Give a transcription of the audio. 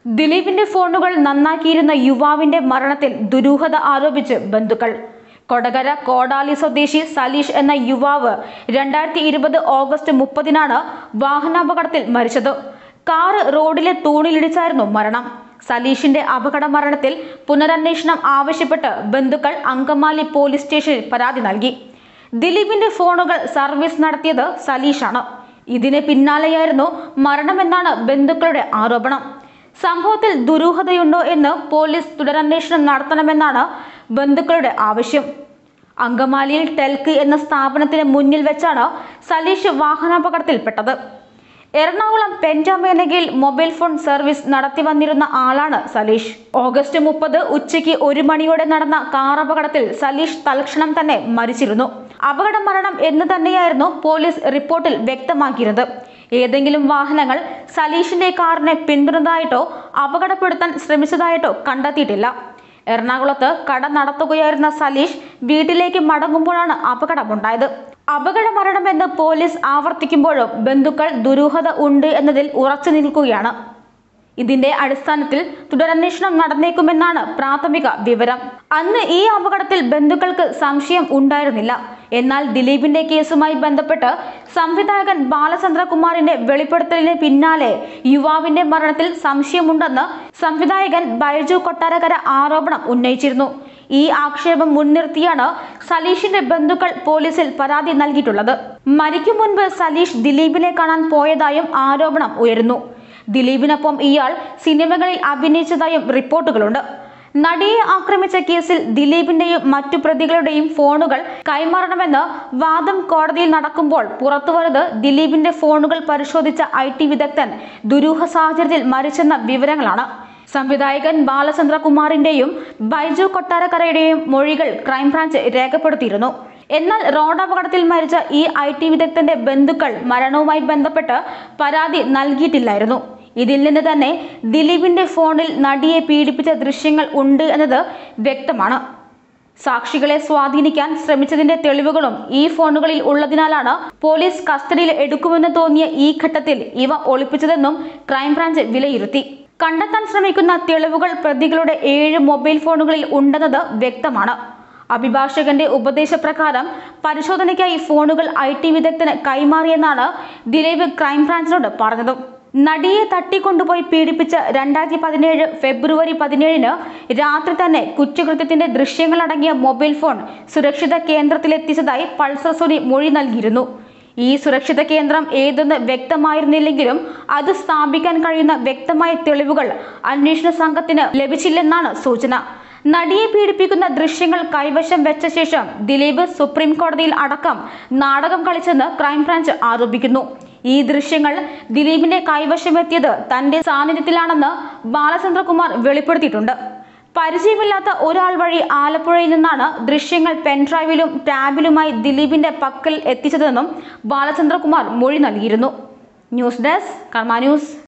ദിലീപിന്റെ ഫോണുകൾ നന്നാക്കിയിരുന്ന യുവാവിന്റെ മരണത്തിൽ ദുരൂഹത ആരോപിച്ച് ബന്ധുക്കൾ കൊടകര കോടാലി സ്വദേശി സലീഷ് എന്ന യുവാവ് രണ്ടായിരത്തി ഇരുപത് ഓഗസ്റ്റ് മുപ്പതിനാണ് വാഹനാപകടത്തിൽ മരിച്ചത് കാറ് റോഡിലെ തൂണിലിടിച്ചായിരുന്നു മരണം സലീഷിന്റെ അപകട മരണത്തിൽ പുനരന്വേഷണം ആവശ്യപ്പെട്ട് ബന്ധുക്കൾ അങ്കമാലി പോലീസ് സ്റ്റേഷനിൽ പരാതി നൽകി ദിലീപിന്റെ ഫോണുകൾ സർവീസ് നടത്തിയത് സലീഷാണ് ഇതിന് പിന്നാലെയായിരുന്നു മരണമെന്നാണ് ബന്ധുക്കളുടെ ആരോപണം സംഭവത്തിൽ ദുരൂഹതയുണ്ടോ എന്ന് പോലീസ് തുടരന്വേഷണം നടത്തണമെന്നാണ് ബന്ധുക്കളുടെ ആവശ്യം അങ്കമാലിയിൽ ടെൽക്ക് എന്ന സ്ഥാപനത്തിന് മുന്നിൽ വെച്ചാണ് സലീഷ് വാഹനാപകടത്തിൽപ്പെട്ടത് എറണാകുളം പെൻറ്റാമേനകയിൽ മൊബൈൽ ഫോൺ സർവീസ് നടത്തി വന്നിരുന്ന ആളാണ് സലീഷ് ഓഗസ്റ്റ് മുപ്പത് ഉച്ചയ്ക്ക് ഒരു മണിയോടെ നടന്ന കാർ അപകടത്തിൽ സലീഷ് തൽക്ഷണം തന്നെ മരിച്ചിരുന്നു അപകട മരണം എന്ന് തന്നെയായിരുന്നു പോലീസ് റിപ്പോർട്ടിൽ വ്യക്തമാക്കിയിരുന്നത് ഏതെങ്കിലും വാഹനങ്ങൾ സലീഷിന്റെ കാറിനെ പിന്തുണതായിട്ടോ അപകടപ്പെടുത്താൻ ശ്രമിച്ചതായിട്ടോ കണ്ടെത്തിയിട്ടില്ല എറണാകുളത്ത് കട നടത്തുകയായിരുന്ന സലീഷ് വീട്ടിലേക്ക് മടങ്ങുമ്പോഴാണ് അപകടമുണ്ടായത് അപകട മരണമെന്ന് പോലീസ് ആവർത്തിക്കുമ്പോഴും ബന്ധുക്കൾ ദുരൂഹത ഉണ്ട് എന്നതിൽ ഉറച്ചു നിൽക്കുകയാണ് ഇതിന്റെ അടിസ്ഥാനത്തിൽ തുടരന്വേഷണം നടന്നേക്കുമെന്നാണ് പ്രാഥമിക വിവരം അന്ന് ഈ അപകടത്തിൽ ബന്ധുക്കൾക്ക് സംശയം ഉണ്ടായിരുന്നില്ല എന്നാൽ ദിലീപിന്റെ കേസുമായി ബന്ധപ്പെട്ട് സംവിധായകൻ ബാലചന്ദ്രകുമാറിന്റെ വെളിപ്പെടുത്തലിന് പിന്നാലെ യുവാവിന്റെ മരണത്തിൽ സംശയമുണ്ടെന്ന് സംവിധായകൻ ബൈജു കൊട്ടാരക്കര ആരോപണം ഉന്നയിച്ചിരുന്നു ഈ ആക്ഷേപം മുൻനിർത്തിയാണ് സലീഷിന്റെ ബന്ധുക്കൾ പോലീസിൽ പരാതി നൽകിയിട്ടുള്ളത് മരിക്കും മുൻപ് സലീഷ് ദിലീപിനെ കാണാൻ പോയതായും ആരോപണം ഉയരുന്നു ദിലീപിനൊപ്പം ഇയാൾ സിനിമകളിൽ അഭിനയിച്ചതായും റിപ്പോർട്ടുകളുണ്ട് നടിയെ ആക്രമിച്ച കേസിൽ ദിലീപിന്റെയും മറ്റു പ്രതികളുടെയും ഫോണുകൾ കൈമാറണമെന്ന് വാദം കോടതിയിൽ നടക്കുമ്പോൾ പുറത്തുവരുന്നത് ദിലീപിന്റെ ഫോണുകൾ പരിശോധിച്ച ഐ ടി വിദഗ്ധൻ ദുരൂഹ സാഹചര്യത്തിൽ മരിച്ചെന്ന വിവരങ്ങളാണ് സംവിധായകൻ ബാലചന്ദ്രകുമാറിന്റെയും ബൈജു കൊട്ടാരക്കരയുടെയും മൊഴികൾ ക്രൈംബ്രാഞ്ച് രേഖപ്പെടുത്തിയിരുന്നു എന്നാൽ റോഡപകടത്തിൽ മരിച്ച ഈ ഐ ടി വിദഗ്ധന്റെ ബന്ധുക്കൾ മരണവുമായി ബന്ധപ്പെട്ട് പരാതി നൽകിയിട്ടില്ലായിരുന്നു ഇതിൽ നിന്ന് തന്നെ ദിലീപിന്റെ ഫോണിൽ നടിയെ പീഡിപ്പിച്ച ദൃശ്യങ്ങൾ ഉണ്ട് എന്നത് വ്യക്തമാണ് സാക്ഷികളെ സ്വാധീനിക്കാൻ ശ്രമിച്ചതിന്റെ തെളിവുകളും ഈ ഫോണുകളിൽ ഉള്ളതിനാലാണ് പോലീസ് കസ്റ്റഡിയിൽ എടുക്കുമെന്ന് തോന്നിയ ഈ ഘട്ടത്തിൽ ഇവ ഒളിപ്പിച്ചതെന്നും ക്രൈംബ്രാഞ്ച് വിലയിരുത്തി കണ്ടെത്താൻ ശ്രമിക്കുന്ന തെളിവുകൾ പ്രതികളുടെ ഏഴ് മൊബൈൽ ഫോണുകളിൽ ഉണ്ടെന്നത് വ്യക്തമാണ് അഭിഭാഷകന്റെ ഉപദേശപ്രകാരം പരിശോധനയ്ക്കായി ഫോണുകൾ ഐ ടി വിദഗ്ധന് കൈമാറിയെന്നാണ് ദിലീപ് ക്രൈംബ്രാഞ്ചിനോട് പറഞ്ഞത് നടിയെ തട്ടിക്കൊണ്ടുപോയി പീഡിപ്പിച്ച രണ്ടായിരത്തി പതിനേഴ് ഫെബ്രുവരി പതിനേഴിന് രാത്രി തന്നെ കുറ്റകൃത്യത്തിന്റെ ദൃശ്യങ്ങളടങ്ങിയ മൊബൈൽ ഫോൺ സുരക്ഷിത കേന്ദ്രത്തിലെത്തിച്ചതായി പൾസർ സുനി മൊഴി നൽകിയിരുന്നു ഈ സുരക്ഷിത കേന്ദ്രം ഏതെന്ന് വ്യക്തമായിരുന്നില്ലെങ്കിലും അത് സ്ഥാപിക്കാൻ കഴിയുന്ന വ്യക്തമായ തെളിവുകൾ അന്വേഷണ സംഘത്തിന് ലഭിച്ചില്ലെന്നാണ് സൂചന നടിയെ പീഡിപ്പിക്കുന്ന ദൃശ്യങ്ങൾ കൈവശം വെച്ച ശേഷം ദിലീപ് സുപ്രീം കോടതിയിൽ അടക്കം നാടകം കളിച്ചെന്ന് ക്രൈംബ്രാഞ്ച് ആരോപിക്കുന്നു ഈ ദൃശ്യങ്ങൾ ദിലീപിന്റെ കൈവശമെത്തിയത് തന്റെ സാന്നിധ്യത്തിലാണെന്ന് ബാലചന്ദ്രകുമാർ വെളിപ്പെടുത്തിയിട്ടുണ്ട് പരിചയമില്ലാത്ത ഒരാൾ വഴി ആലപ്പുഴയിൽ നിന്നാണ് ദൃശ്യങ്ങൾ പെൻഡ്രൈവിലും ടാബിലുമായി ദിലീപിന്റെ പക്കൽ എത്തിച്ചതെന്നും ബാലചന്ദ്രകുമാർ മൊഴി നൽകിയിരുന്നു ന്യൂസ് ഡെസ്ക് കർമ്മ ന്യൂസ്